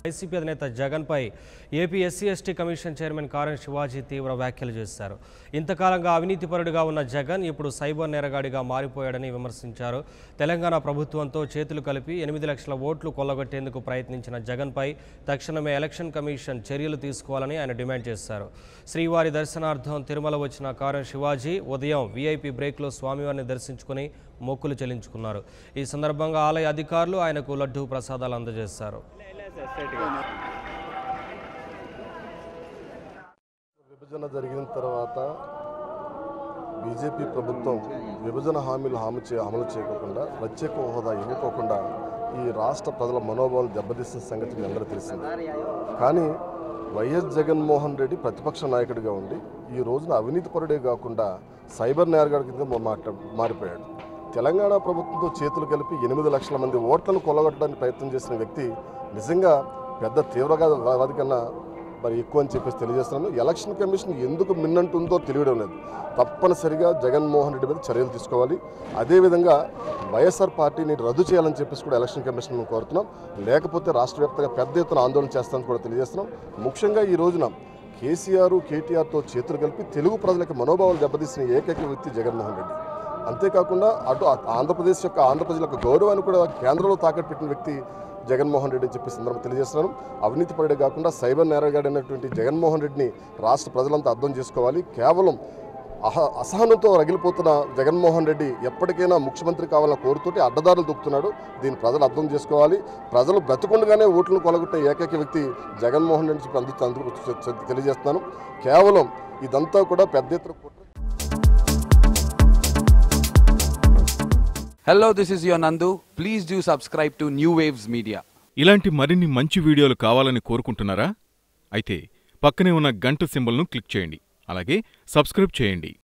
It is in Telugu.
వైసీపీ అధినేత జగన్పై AP SC ST commission chairman Karam Shivaji తీవ్ర వ్యాఖ్యలు చేశారు ఇంతకాలంగా అవినీతిపరుడిగా ఉన్న జగన్ ఇప్పుడు సైబర్ నేరగాడిగా మారిపోయాడని విమర్శించారు తెలంగాణ ప్రభుత్వంతో చేతులు కలిపి ఎనిమిది లక్షల ఓట్లు కొల్లగొట్టేందుకు ప్రయత్నించిన జగన్పై తక్షణమే ఎలక్షన్ కమిషన్ చర్యలు తీసుకోవాలని ఆయన డిమాండ్ చేశారు శ్రీవారి దర్శనార్థం తిరుమల వచ్చిన కారం శివాజీ ఉదయం వీఐపీ బ్రేక్లో స్వామివారిని దర్శించుకుని మొక్కులు చెల్లించుకున్నారు ఈ సందర్భంగా ఆలయ అధికారులు ఆయనకు లడ్డూ ప్రసాదాలు అందజేశారు విభజన జరిగిన తర్వాత బీజేపీ ప్రభుత్వం విభజన హామీలు హామీ చే అమలు చేయకుండా ప్రత్యేక హోదా ఇవ్వకోకుండా ఈ రాష్ట్ర ప్రజల మనోభావాలు దెబ్బతీసిన సంగతి మీ అందరూ తెలిసింది కానీ వైఎస్ జగన్మోహన్ రెడ్డి ప్రతిపక్ష నాయకుడిగా ఉండి ఈ రోజున అవినీతిపరుడే కాకుండా సైబర్ నేరగాడి కింద మాట మారిపోయాడు తెలంగాణ ప్రభుత్వంతో చేతులు కలిపి ఎనిమిది లక్షల మంది ఓట్లను కొల్లగొట్టడానికి ప్రయత్నం చేసిన వ్యక్తి నిజంగా పెద్ద తీవ్రవాది కన్నా మరి ఎక్కువ అని చెప్పేసి తెలియజేస్తున్నాను ఎలక్షన్ కమిషన్ ఎందుకు మిన్నంటుందో తెలియడం లేదు తప్పనిసరిగా జగన్మోహన్ రెడ్డి మీద చర్యలు తీసుకోవాలి అదేవిధంగా వైఎస్ఆర్ పార్టీని రద్దు చేయాలని చెప్పేసి కూడా ఎలక్షన్ కమిషన్ మేము కోరుతున్నాం లేకపోతే రాష్ట్ర వ్యాప్తంగా పెద్ద ఎత్తున ఆందోళన చేస్తామని కూడా తెలియజేస్తున్నాం ముఖ్యంగా ఈ రోజున కేసీఆర్ కేటీఆర్తో చేతులు కలిపి తెలుగు ప్రజలకు మనోభావాలు దెబ్బతీసిన ఏకైక వ్యక్తి జగన్మోహన్ రెడ్డి అంతేకాకుండా అటు ఆంధ్రప్రదేశ్ యొక్క ఆంధ్రప్రదేశ్ యొక్క గౌరవాన్ని కూడా కేంద్రంలో తాకట్టు పెట్టిన వ్యక్తి జగన్మోహన్ రెడ్డి అని చెప్పి సందర్భం తెలియజేస్తున్నాను అవినీతి పరుడే కాకుండా సైబర్ నేరగాడైనటువంటి జగన్మోహన్ రెడ్డిని రాష్ట్ర ప్రజలంతా అర్థం చేసుకోవాలి కేవలం అహ అసహనంతో రగిలిపోతున్న జగన్మోహన్ రెడ్డి ఎప్పటికైనా ముఖ్యమంత్రి కావాలని కోరుతుంటే అడ్డదారులు దొక్కుతున్నాడు దీన్ని ప్రజలు అర్థం చేసుకోవాలి ప్రజలు బ్రతుకుండగానే ఓట్లను కొలగొట్టే ఏకైక వ్యక్తి జగన్మోహన్ రెడ్డి చెప్పి అందుకు అందుకు తెలియజేస్తున్నాను కేవలం ఇదంతా కూడా పెద్ద ఎత్తున కుట్ర Hello, this is your Nandu. Please do subscribe to New Waves Media. ఇలాంటి మరిన్ని మంచి వీడియోలు కావాలని కోరుకుంటున్నారా అయితే పక్కనే ఉన్న గంట సింబల్ను క్లిక్ చేయండి అలాగే సబ్స్క్రైబ్ చేయండి